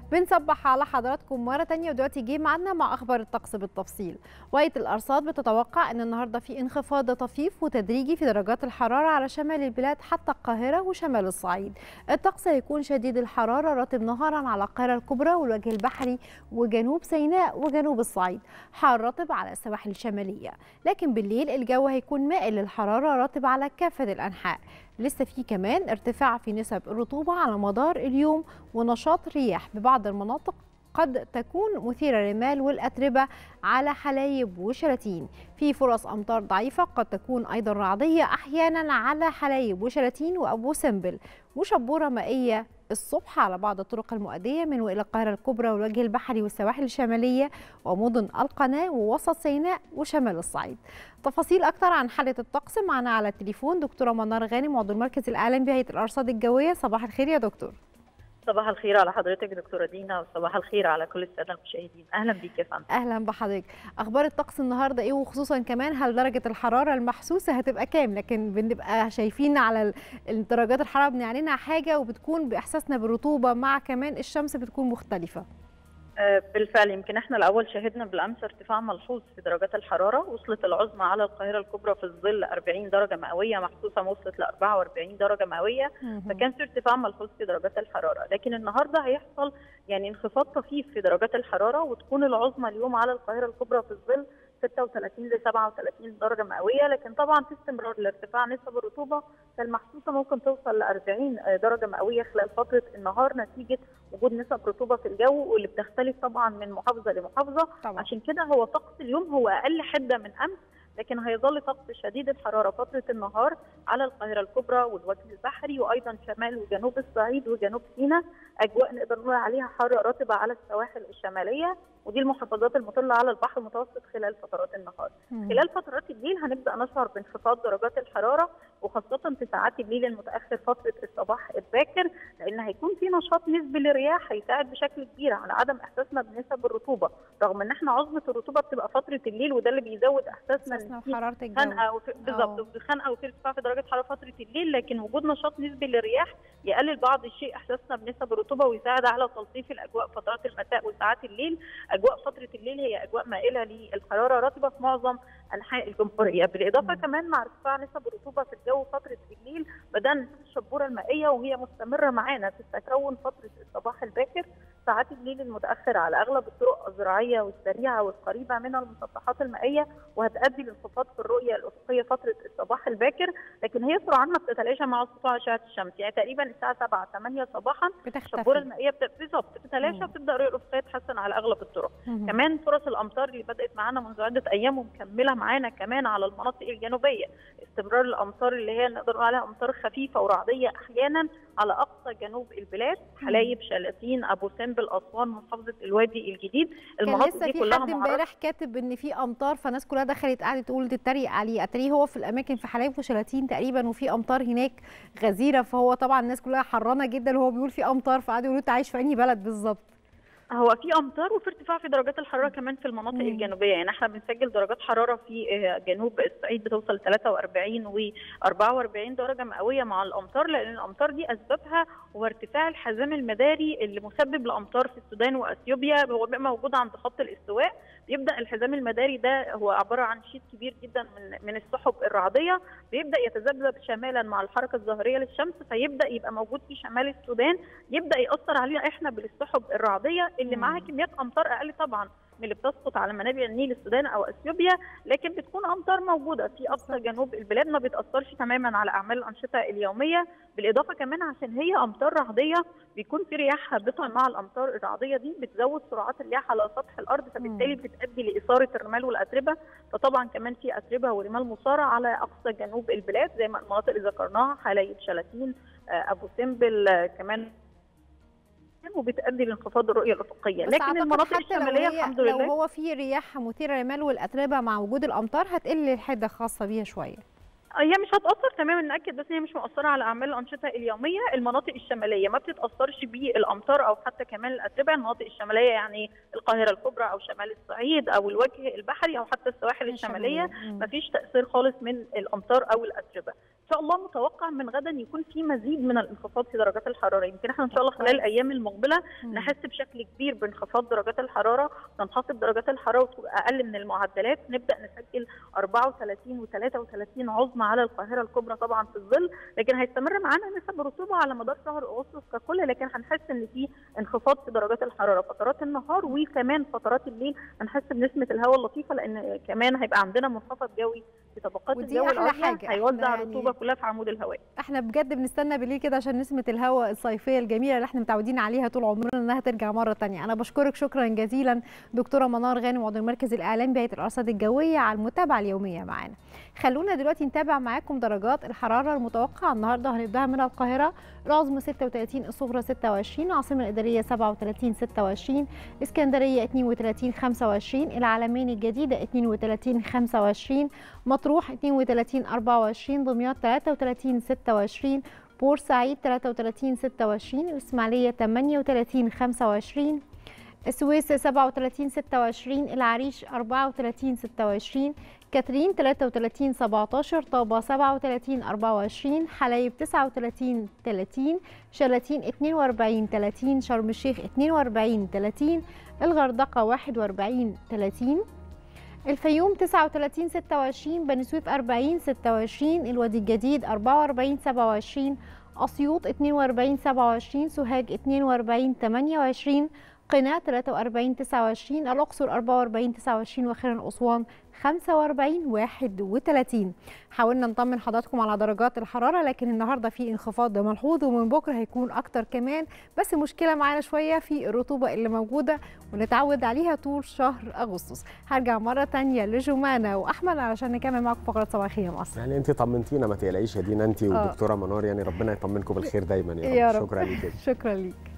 بنصبح على حضراتكم مرة تانية ودلوقتي جه معانا مع أخبار الطقس بالتفصيل وقية الأرصاد بتتوقع أن النهاردة في انخفاض طفيف وتدريجي في درجات الحرارة على شمال البلاد حتى القاهرة وشمال الصعيد الطقس هيكون شديد الحرارة رطب نهارا على القاهرة الكبرى والوجه البحري وجنوب سيناء وجنوب الصعيد حار رطب على السواحل الشمالية لكن بالليل الجو هيكون مائل للحرارة رطب على كافة الأنحاء لسه في كمان ارتفاع في نسب الرطوبة على مدار اليوم ونشاط رياح ببعض المناطق قد تكون مثيرة للرمال والأتربة على حلايب وشلاتين في فرص أمطار ضعيفة قد تكون أيضا رعدية أحيانا على حلايب وشلاتين وأبو سمبل وشبورة مائية الصبح على بعض الطرق المؤدية من وإلى القاهرة الكبرى والوجه البحري والسواحل الشمالية ومدن القناة ووسط سيناء وشمال الصعيد تفاصيل أكثر عن حالة الطقس معنا على التليفون دكتورة منار غانم عضو المركز الإعلامي بهيئة الأرصاد الجوية صباح الخير يا دكتور صباح الخير على حضرتك دكتوره دينا وصباح الخير على كل الساده المشاهدين اهلا بيك يا فندم اهلا بحضرتك اخبار الطقس النهارده ايه وخصوصا كمان هل درجه الحراره المحسوسه هتبقى كام لكن بنبقى شايفين على درجات الحراره بنعنينا حاجه وبتكون باحساسنا بالرطوبه مع كمان الشمس بتكون مختلفه بالفعل يمكن احنا الاول شهدنا بالامس ارتفاع ملحوظ في درجات الحراره وصلت العظمى على القاهره الكبرى في الظل 40 درجه مئويه محسوسه وصلت ل 44 درجه مئويه فكان في ارتفاع ملحوظ في درجات الحراره لكن النهارده هيحصل يعني انخفاض طفيف في درجات الحراره وتكون العظمى اليوم على القاهره الكبرى في الظل 36 ل 37 درجه مئويه لكن طبعا في استمرار لارتفاع نسب الرطوبه فالمحسوسه ممكن توصل ل 40 درجه مئويه خلال فتره النهار نتيجه وجود نسب رطوبه في الجو واللي بتختلف طبعا من محافظه لمحافظه طبعا. عشان كده هو طقس اليوم هو اقل حده من امس لكن هيظل طقس شديد الحراره فتره النهار على القاهره الكبرى والوجه البحري وايضا شمال وجنوب الصعيد وجنوب سيناء اجواء نقدر نقول عليها حاره رطبه على السواحل الشماليه ودي المحافظات المطله على البحر المتوسط خلال فترات النهار. مم. خلال فترات الليل هنبدا نشعر بانخفاض درجات الحراره وخاصه في ساعات الليل المتاخر فتره الصباح الباكر لان هيكون في نشاط نسبي للرياح هيساعد بشكل كبير على عدم احساسنا بنسب الرطوبه رغم ان احنا عظمه الرطوبه بتبقى فتره الليل وده اللي بيزود احساسنا حراره الجو خنقه بالظبط في خنقه وفي ارتفاع في درجه حراره فتره الليل لكن وجود نشاط نسبي للرياح يقلل بعض الشيء احساسنا بنسب الرطوبه ويساعد على تلطيف الاجواء فترات المساء وساعات الليل اجواء فتره الليل هي اجواء مائله للحراره رطبه في معظم انحاء الجمهوريه بالاضافه م. كمان مع ارتفاع نسب الرطوبه في الجو فتره الليل بدانا نشوف الشبوره المائيه وهي مستمره معانا في التكون فتره الصباح الباكر ساعات الليل المتاخر على اغلب الطرق الزراعيه والسريعه والقريبه من المسطحات المائيه وهتؤدي لانخفاض في الرؤيه الافقيه فتره الصباح الباكر لكن هي سرعان ما بتتلاشى مع سطوع اشعه الشمس يعني تقريبا الساعه 7 8 صباحا الشبوره المائيه بالظبط بتتلاشى بتبدا الرؤيه الافقيه تتحسن على اغلب الطرق مم. كمان فرص الامطار اللي بدات معانا منذ عده ايام ومكمله معانا كمان على المناطق الجنوبيه استمرار الامطار اللي هي نقدر نقول عليها امطار خفيفه ورعديه احيانا على اقصى جنوب البلاد حلايب شلاتين ابو سمبل اسوان محافظه الوادي الجديد المناطق دي كلها حد امبارح كاتب ان في امطار فالناس كلها دخلت قعدت تقول تتريق عليه اتريه هو في الاماكن في حلايب وشلاتين تقريبا وفي امطار هناك غزيره فهو طبعا الناس كلها حرانه جدا وهو بيقول في امطار فقعدوا يقولوا انت عايش في انهي بلد بالظبط هو في امطار وفي ارتفاع في درجات الحراره كمان في المناطق مم. الجنوبيه يعني احنا بنسجل درجات حراره في جنوب الصعيد بتوصل ل 43 و 44 درجه مئويه مع الامطار لان الامطار دي اسبابها هو ارتفاع الحزام المداري اللي مسبب لامطار في السودان واثيوبيا هو بيبقى موجود عند خط الاستواء بيبدا الحزام المداري ده هو عباره عن شيت كبير جدا من من السحب الرعديه بيبدا يتذبذب شمالا مع الحركه الظاهريه للشمس فيبدا يبقى موجود في شمال السودان يبدا ياثر علينا احنا بالسحب الرعديه اللي معاها كميات امطار اقل طبعا من اللي بتسقط على منابع النيل السودان او اثيوبيا لكن بتكون امطار موجوده في اقصى جنوب البلاد ما بتاثرش تماما على اعمال الانشطه اليوميه بالاضافه كمان عشان هي امطار رعديه بيكون في رياح هابطه مع الامطار الرعديه دي بتزود سرعات الرياح على سطح الارض فبالتالي بتؤدي لاثاره الرمال والاتربه فطبعا كمان في اتربه ورمال مصارع على اقصى جنوب البلاد زي ما المناطق اللي ذكرناها حلايب شلاتين ابو سمبل كمان وبتؤدي لانخفاض الرؤيه الافقيه لكن المناطق الشماليه الحمد لله لو هو في رياح مثيره للرمال والاتربه مع وجود الامطار هتقل الحده الخاصه بيها شويه هي مش هتاثر تماما ناكد بس هي مش مؤثره على اعمال الانشطه اليوميه المناطق الشماليه ما بتتاثرش بالامطار او حتى كمان الاتربه المناطق الشماليه يعني القاهره الكبرى او شمال الصعيد او الوجه البحري او حتى السواحل الشماليه ما فيش تاثير خالص من الامطار او الاتربه شاء الله متوقع من غدا يكون في مزيد من الانخفاض في درجات الحراره يمكن احنا ان شاء الله خلال الايام المقبله نحس بشكل كبير بانخفاض درجات الحراره تنخفض درجات الحراره وتبقى اقل من المعدلات نبدا نسجل 34 و33 عظمى على القاهره الكبرى طبعا في الظل لكن هيستمر معانا نسب رطوبه على مدار شهر اغسطس ككل لكن هنحس ان في انخفاض في درجات الحراره فترات النهار وكمان فترات الليل هنحس بنسمه الهواء اللطيفه لان كمان هيبقى عندنا منخفض جوي في طبقات ودي الجو أحلى العليا حاجة. هيوزع إحنا الرطوبه يعني- كلها في عمود الهواء احنا بجد بنستنى بالليل كده عشان نسمة الهواء الصيفية الجميلة اللي احنا متعودين عليها طول عمرنا انها ترجع مرة تانية انا بشكرك شكرا جزيلا دكتورة منار غانم عضو المركز الاعلامي بهيئة الارصاد الجوية على المتابعة اليومية معانا خلونا دلوقتي نتابع معاكم درجات الحرارة المتوقعة النهاردة هنبداها من القاهرة العظمى 36 الصغرى 26 العاصمة الإدارية 37 26 اسكندرية 32 25 العلمين الجديدة 32 25 مطروح 32 24 دمياط 33 26 بورسعيد 33 26 الإسماعيلية 38 25 السويس 37 26 العريش 34 26 كاترين 33 17 طابة 37 24 حلايب 39 30 شلاتين 42 30 شرم الشيخ 42 30 الغردقة 41 30 الفيوم 39 26 بني سويف 40 26 الوادي الجديد 44 27 أسيوط 42 27 سوهاج 42 28 قنا 43 29 الأقصر 44 29 وأخيرا أسوان 45 31 حاولنا نطمن حضراتكم على درجات الحرارة لكن النهاردة في انخفاض ملحوظ ومن بكرة هيكون أكتر كمان بس مشكلة معانا شوية في الرطوبة اللي موجودة ونتعود عليها طول شهر أغسطس هرجع مرة تانية لجمانة وأحمد علشان نكمل معاكم فقرة صباحية مصر يعني انت طمنتينا ما تقلقيش يا دينا انت آه. ودكتوره منار يعني ربنا يطمنكم بالخير دايما يا رب, يا رب. شكرا ليك شكرا ليك